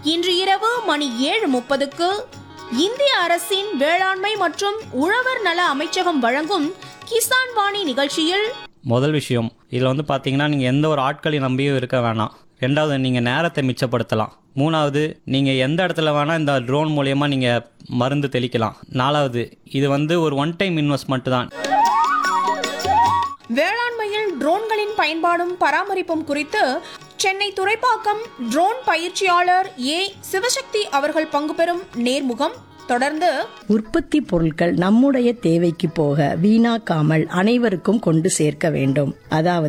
இன்று இரவு மணி ஏழு முப்பதுக்கு இந்திய அரசின் வேளாண்மை மற்றும் உழவர் நல அமைச்சகம் வழங்கும் கிசான் வாணி நிகழ்ச்சியில் முதல் விஷயம் இதில் வந்து பார்த்தீங்கன்னா நீங்கள் எந்த ஒரு ஆட்களையும் நம்பியும் இருக்க வேணாம் ரெண்டாவது நீங்கள் நேரத்தை மிச்சப்படுத்தலாம் மூணாவது நீங்கள் எந்த இடத்துல வேணால் இந்த ட்ரோன் மூலயமா நீங்கள் மருந்து தெளிக்கலாம் நாலாவது இது வந்து ஒரு ஒன் டைம் இன்வெஸ்ட்மெண்ட் தான் வேளாண்மையில் ட்ரோன்களின் பயன்பாடும் பராமரிப்பும் குறித்து சென்னை துறைப்பாக்கம் ட்ரோன் பயிற்சியாளர் ஏ சிவசக்தி அவர்கள் பங்கு பெறும் நேர்முகம் தொடர்ந்து உற்பத்தி பொருட்கள் நம்முடைய தேவைக்கு போக வீணாக்காமல் அனைவருக்கும் கொண்டு சேர்க்க வேண்டும் அதாவது